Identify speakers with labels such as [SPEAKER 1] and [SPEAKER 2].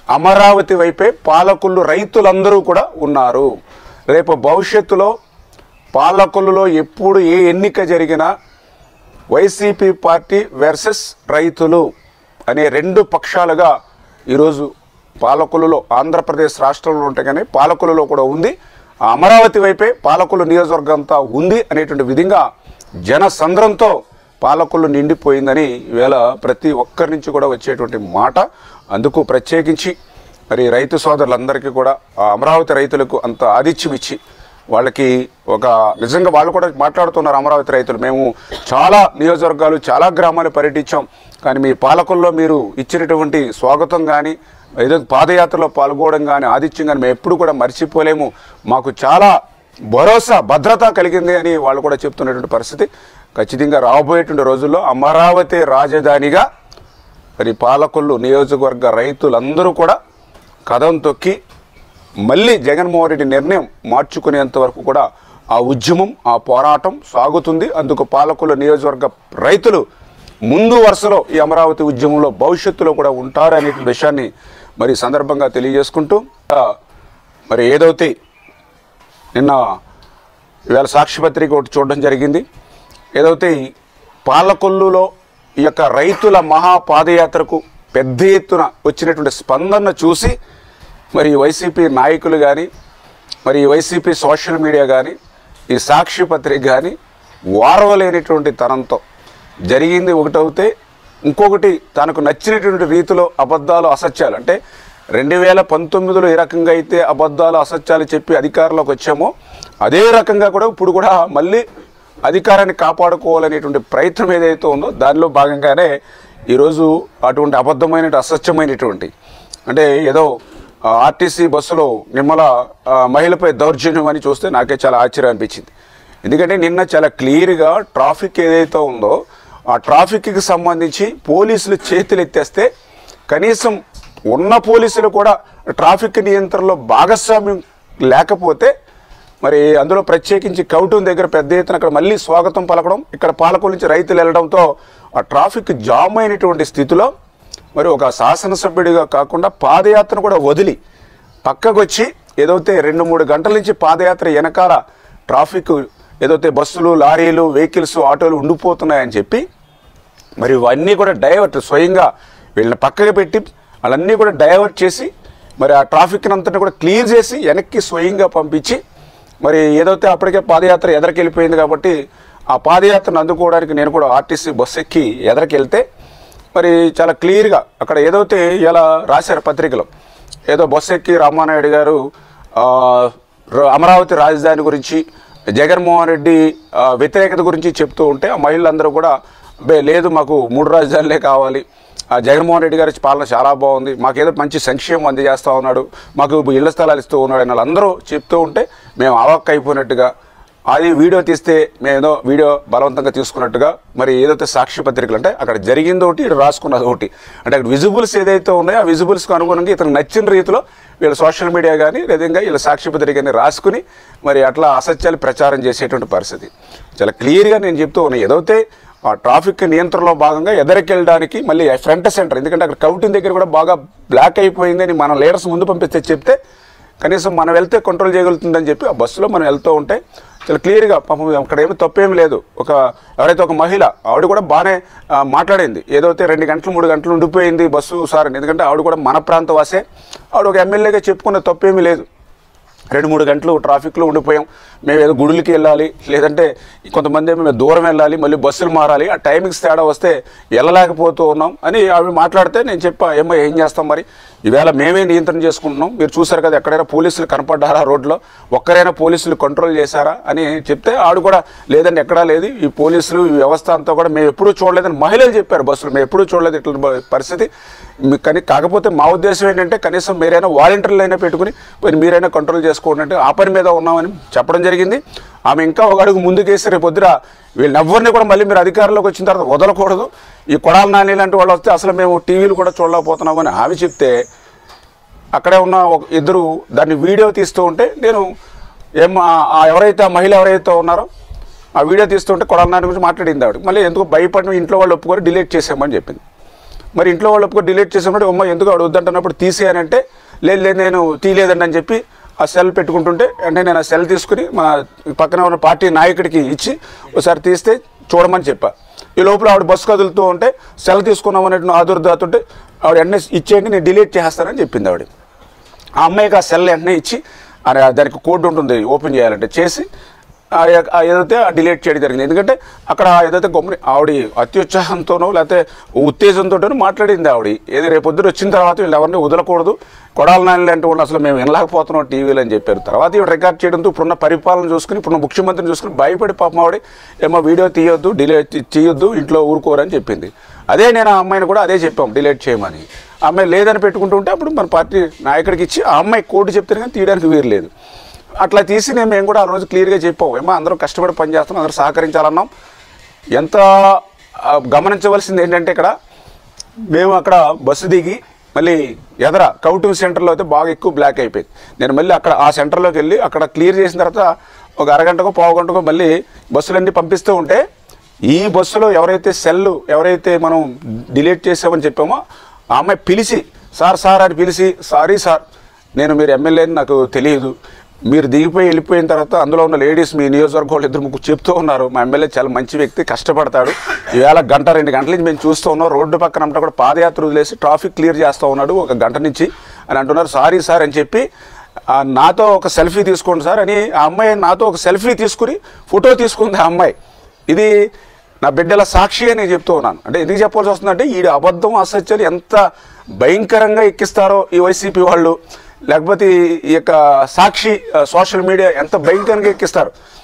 [SPEAKER 1] అమరావతి వైపే పాలకులు రైతులందరూ కూడా ఉన్నారు రేపు భవిష్యత్తులో పాలకులలో ఎప్పుడు ఏ ఎన్నిక జరిగినా వైసీపీ పార్టీ వర్సెస్ రైతులు అనే రెండు పక్షాలుగా ఈరోజు పాలకులలో ఆంధ్రప్రదేశ్ రాష్ట్రంలో ఉంటే కానీ పాలకులలో కూడా ఉంది ఆ అమరావతి వైపే పాలకుల నియోజకవర్గం అంతా ఉంది అనేటువంటి విధంగా జన సంద్రంతో పాలకులు నిండిపోయిందని ఈవేళ ప్రతి ఒక్కరి నుంచి కూడా వచ్చేటువంటి మాట అందుకు ప్రత్యేకించి మరి రైతు సోదరులందరికీ కూడా ఆ అమరావతి రైతులకు అంత ఆతిథ్యం ఇచ్చి వాళ్ళకి ఒక నిజంగా వాళ్ళు కూడా మాట్లాడుతున్నారు అమరావతి రైతులు మేము చాలా నియోజకవర్గాలు చాలా గ్రామాలు పర్యటించాం కానీ మీ పాలకుల్లో మీరు ఇచ్చినటువంటి స్వాగతం కానీ ఏదో పాదయాత్రలో పాల్గొనడం కానీ ఆతిథ్యం కానీ మేము ఎప్పుడు కూడా మర్చిపోలేము మాకు చాలా భరోసా భద్రత కలిగింది అని వాళ్ళు కూడా చెప్తున్నటువంటి పరిస్థితి ఖచ్చితంగా రాబోయేటువంటి రోజుల్లో అమరావతి రాజధానిగా మరి పాలకులు నియోజకవర్గ రైతులందరూ కూడా కథం తొక్కి మళ్ళీ జగన్మోహన్ రెడ్డి నిర్ణయం మార్చుకునేంత వరకు కూడా ఆ ఉద్యమం ఆ పోరాటం సాగుతుంది అందుకు పాలకుల నియోజకవర్గ రైతులు ముందు వరుసలో ఈ అమరావతి ఉద్యమంలో భవిష్యత్తులో కూడా ఉంటారు అనే విషయాన్ని మరి ఈ సందర్భంగా తెలియజేసుకుంటూ ఆ, మరి ఏదైతే నిన్న ఇవాళ సాక్షిపత్రిక ఒకటి చూడడం జరిగింది ఏదైతే ఈ పాలకొల్లులో ఈ యొక్క రైతుల మహా పాదయాత్రకు పెద్ద ఎత్తున వచ్చినటువంటి స్పందన చూసి మరి వైసీపీ నాయకులు కానీ మరి ఈ వైసీపీ సోషల్ మీడియా కానీ ఈ సాక్షి పత్రిక కానీ వారవలేనటువంటి తనంతో జరిగింది ఒకటవుతే ఇంకొకటి తనకు నచ్చినటువంటి రీతిలో అబద్ధాలు అసత్యాలు అంటే రెండు వేల పంతొమ్మిదిలో ఏ రకంగా అయితే అబద్ధాలు అసత్యాలు చెప్పి అధికారంలోకి వచ్చామో అదే రకంగా కూడా ఇప్పుడు కూడా మళ్ళీ అధికారాన్ని కాపాడుకోవాలనేటువంటి ప్రయత్నం ఏదైతే ఉందో దానిలో భాగంగానే ఈరోజు అటువంటి అబద్ధమైన అసత్యమైనటువంటి అంటే ఏదో ఆ, ఆర్టీసీ బస్సులో నిమ్మల ఆ, మహిళపై దౌర్జన్యం అని చూస్తే నాకే చాలా ఆశ్చర్యం అనిపించింది ఎందుకంటే నిన్న చాలా క్లియర్గా ట్రాఫిక్ ఏదైతే ఉందో ఆ ట్రాఫిక్కి సంబంధించి పోలీసులు చేతులు ఎత్తేస్తే కనీసం ఉన్న పోలీసులు కూడా ట్రాఫిక్ నియంత్రణలో భాగస్వామ్యం లేకపోతే మరి అందులో ప్రత్యేకించి కౌటూన్ దగ్గర పెద్ద ఎత్తున అక్కడ మళ్ళీ స్వాగతం పలకడం ఇక్కడ పాలకుల నుంచి రైతులు వెళ్ళడంతో ఆ ట్రాఫిక్ జామ్ అయినటువంటి స్థితిలో మరి ఒక శాసనసభ్యుడిగా కాకుండా పాదయాత్రను కూడా వదిలి పక్కకు వచ్చి ఏదైతే రెండు మూడు గంటల నుంచి పాదయాత్ర వెనకాల ట్రాఫిక్ ఏదైతే బస్సులు లారీలు వెహికల్స్ ఆటోలు ఉండిపోతున్నాయని చెప్పి మరి ఇవన్నీ కూడా డైవర్ట్ స్వయంగా వీళ్ళని పక్కకు పెట్టి వాళ్ళన్నీ కూడా డైవర్ట్ చేసి మరి ఆ ట్రాఫిక్ అంతటి కూడా క్లియర్ చేసి వెనక్కి స్వయంగా పంపించి మరి ఏదైతే అప్పటికే పాదయాత్ర ఎదరికెళ్ళిపోయింది కాబట్టి ఆ పాదయాత్రను అందుకోవడానికి నేను కూడా ఆర్టీసీ బస్సు ఎక్కి ఎదరికెళ్తే మరి చాలా క్లియర్గా అక్కడ ఏదైతే ఇలా రాశారు పత్రికలో ఏదో బస్సు ఎక్కి రామానాయుడు గారు ఆ, ర- అమరావతి రాజధాని గురించి జగన్మోహన్ రెడ్డి ఆ, వ్యతిరేకత గురించి చెప్తూ ఉంటే ఆ మహిళలందరూ కూడా బే లేదు మాకు మూడు రాజధానులే కావాలి ఆ జగన్మోహన్ రెడ్డి గారి పాలన చాలా బాగుంది మాకేదో మంచి సంక్షేమం అందజేస్తూ ఉన్నాడు మాకు ఇళ్ల స్థలాలు ఇస్తూ ఉన్నాడు అని వాళ్ళందరూ చెప్తూ ఉంటే మేము అవాక్ అయిపోయినట్టుగా అది వీడియో తీస్తే మేము ఏదో వీడియో బలవంతంగా తీసుకున్నట్టుగా మరి ఏదైతే సాక్షి పత్రికలు అంటే అక్కడ జరిగింది ఒకటి ఇక్కడ రాసుకున్నది ఒకటి అంటే అక్కడ విజిబుల్స్ ఏదైతే ఉన్నాయో ఆ విజిబుల్స్కి అనుగుణంగా ఇతను నచ్చిన రీతిలో వీళ్ళ సోషల్ మీడియా కానీ లేదా వీళ్ళ సాక్షి పత్రిక కానీ రాసుకుని మరి అట్లా అసత్యాలు ప్రచారం చేసేటువంటి పరిస్థితి చాలా క్లియర్గా నేను చెప్తూ ఉన్నాను ఏదైతే ఆ ట్రాఫిక్ నియంత్రణలో భాగంగా ఎదరికెళ్ళడానికి మళ్ళీ ఫ్రంట్ సెంటర్ ఎందుకంటే అక్కడ కౌటింగ్ దగ్గర కూడా బాగా బ్లాక్ అయిపోయిందని మన లీడర్స్ ముందు పంపిస్తే చెప్తే కనీసం మనం వెళ్తే కంట్రోల్ చేయగలుగుతుందని చెప్పి ఆ బస్సులో మనం వెళ్తూ ఉంటే చాలా క్లియర్గా పాపం అక్కడ ఏమి తప్పేం లేదు ఒక ఎవరైతే ఒక మహిళ ఆవిడ కూడా బాగానే ఆ, మాట్లాడింది ఏదైతే రెండు గంటలు మూడు గంటలు ఉండిపోయింది బస్సు సార్ అని. ఎందుకంటే ఆవిడ కూడా మన ప్రాంత వాసే ఆవిడ ఒక ఎమ్మెల్యేగా చెప్పుకున్న తప్పేమీ లేదు రెండు మూడు గంటలు ట్రాఫిక్లో ఉండిపోయాం మేము ఏదో గుడులకి వెళ్ళాలి లేదంటే కొంతమంది ఏమో మేము దూరం వెళ్ళాలి మళ్ళీ బస్సులు మారాలి ఆ టైమింగ్స్ తేడా వస్తే వెళ్ళలేకపోతూ ఉన్నాం అని ఆవిడ మాట్లాడితే నేను చెప్పా ఏమో ఏం చేస్తాం మరి ఈవేళ మేమే నియంత్రణ చేసుకుంటున్నాం మీరు చూసారు కదా ఎక్కడైనా పోలీసులు కనపడ్డారా రోడ్లో ఒక్కరైనా పోలీసులు కంట్రోల్ చేశారా అని చెప్తే ఆవిడ కూడా లేదండి ఎక్కడా లేదు ఈ పోలీసులు ఈ వ్యవస్థ అంతా కూడా మేము ఎప్పుడూ చూడలేదని మహిళలు చెప్పారు బస్సులు మేము ఎప్పుడూ చూడలేదు ఇట్లా పరిస్థితి మీ- కానీ కాకపోతే మా ఉద్దేశం ఏంటంటే కనీసం మీరైనా వాలంటీర్లు అయినా పెట్టుకుని మరి మీరైనా కంట్రోల్ చేసుకోండి అంటే ఆ పని మీద ఉన్నామని చెప్పడం జరిగింది ఆమె ఇంకా ఒక అడుగు ముందుకేసి రేపు పొద్దున వీళ్ళని ఎవరిని కూడా మళ్ళీ మీరు అధికారంలోకి వచ్చిన తర్వాత వదలకూడదు ఈ కొడాల నాని లాంటి వాళ్ళు వస్తే అసలు మేము టీవీలు కూడా చూడలేకపోతున్నామని ఆమె చెప్తే అక్కడే ఉన్న ఒక ఇద్దరు దాన్ని వీడియో తీస్తూ ఉంటే నేను ఏం ఆ- ఆ ఎవరైతే ఆ మహిళ ఎవరైతే ఉన్నారో ఆ వీడియో తీస్తుంటే కొడాల నాని గురించి మాట్లాడింది ఆవిడ మళ్ళీ ఎందుకు భయపడిన ఇంట్లో వాళ్ళు ఒప్పుకొని డిలీట్ చేసామని చెప్పింది మరి ఇంట్లో వాళ్ళు ఒప్పుకో డిలీట్ చేసినప్పుడు అమ్మ ఎందుకు ఆడు వద్దంటున్నప్పుడు తీసేయనంటే లేదు లేదు నేను తీయలేదండి అని చెప్పి ఆ సెల్ పెట్టుకుంటుంటే అంటే నేను ఆ సెల్ తీసుకుని మా పక్కన ఉన్న పార్టీ నాయకుడికి ఇచ్చి ఒకసారి తీస్తే చూడమని చెప్పా ఈ లోపల ఆవిడ బస్సు కదులుతూ ఉంటే సెల్ తీసుకున్నాం అన్నట్టు ఆదుర్దాతుంటే ఆవిడ వెంటనే ఇచ్చేయండి నేను డిలీట్ చేస్తానని చెప్పింది ఆవిడ ఆ అమ్మాయికి ఆ సెల్ వెంటనే ఇచ్చి ఆ దానికి కోడ్ ఉంటుంది ఓపెన్ చేయాలంటే చేసి ఆ యొక్క- ఆ ఏదైతే డిలీట్ చేయడం జరిగింది ఎందుకంటే అక్కడ ఏదైతే గమ్ముని ఆవిడ అత్యుత్సాహంతోనో లేకపోతే ఉత్తేజంతోనో మాట్లాడింది ఆవిడ ఏది రేపు పొద్దున వచ్చిన తర్వాత వీళ్ళు ఎవరిని వదలకూడదు కొడాల నాయనలు అంటే వాళ్ళు అసలు మేము వినలేకపోతున్నాం టీవీలో అని చెప్పారు తర్వాత ఇవి రికార్డ్ చేయడంతో ఇప్పుడున్న పరిపాలన చూసుకుని ఇప్పుడున్న ముఖ్యమంత్రిని చూసుకుని భయపడి పాపం ఆవిడ ఏమో వీడియో తీయొద్దు డిలీట్ చేయొద్దు ఇంట్లో ఊరుకోరని చెప్పింది అదే నేను ఆ అమ్మాయిని కూడా అదే చెప్పాం డిలీట్ చేయమని ఆ అమ్మాయి లేదని పెట్టుకుంటుంటే అప్పుడు మన పార్టీ నాయకుడికి ఇచ్చి ఆ అమ్మాయి కోర్టు చెప్తే కానీ తీయడానికి వీరు లేదు అట్లా తీసి నేను మేము కూడా ఆ రోజు క్లియర్గా చెప్పాం ఏమో అందరం కష్టపడి పనిచేస్తున్నాం అందరూ సహకరించాలన్నాం ఎంత ఆ, గమనించవలసింది ఏంటంటే ఇక్కడ మేము అక్కడ బస్సు దిగి మళ్ళీ ఎదర కౌటింగ్ సెంటర్లో అయితే బాగా ఎక్కువ బ్లాక్ అయిపోయింది నేను మళ్ళీ అక్కడ ఆ సెంటర్లోకి వెళ్ళి అక్కడ క్లియర్ చేసిన తర్వాత ఒక అరగంటకో పావు గంటకో మళ్ళీ బస్సులన్నీ పంపిస్తూ ఉంటే ఈ బస్సులో ఎవరైతే సెల్ ఎవరైతే మనం డిలీట్ చేసామని చెప్పామో ఆ అమ్మాయి పిలిచి సార్ సార్ అని పిలిచి సారీ సార్ నేను మీరు ఎమ్మెల్యేని నాకు తెలియదు మీరు దిగిపోయి వెళ్ళిపోయిన తర్వాత అందులో ఉన్న లేడీస్ మీ నియోజకవర్గం వాళ్ళు ఇద్దరు ముగ్గురు చెప్తూ ఉన్నారు మా ఎమ్మెల్యే చాలా మంచి వ్యక్తి కష్టపడతాడు ఈవేళ గంట రెండు గంటల నుంచి మేము చూస్తూ ఉన్నాం రోడ్డు పక్కన అంతా కూడా పాదయాత్ర వదిలేసి ట్రాఫిక్ క్లియర్ చేస్తూ ఉన్నాడు ఒక గంట నుంచి అని అంటున్నారు సారీ సార్ అని చెప్పి ఆ, నాతో ఒక సెల్ఫీ తీసుకోండి సార్ అని ఆ అమ్మాయి నాతో ఒక సెల్ఫీ తీసుకుని ఫోటో తీసుకుంది ఆ అమ్మాయి ఇది నా బిడ్డల సాక్షి అని నేను చెప్తూ ఉన్నాను అంటే ఎందుకు చెప్పాల్సి వస్తుందంటే ఈ అబద్ధం అసత్యాలు ఎంత భయంకరంగా ఎక్కిస్తారో ఈ వైసీపీ వాళ్ళు లేకపోతే ఈ యొక్క సాక్షి ఆ, సోషల్ మీడియా ఎంత భయంకరంగా ఎక్కిస్తారు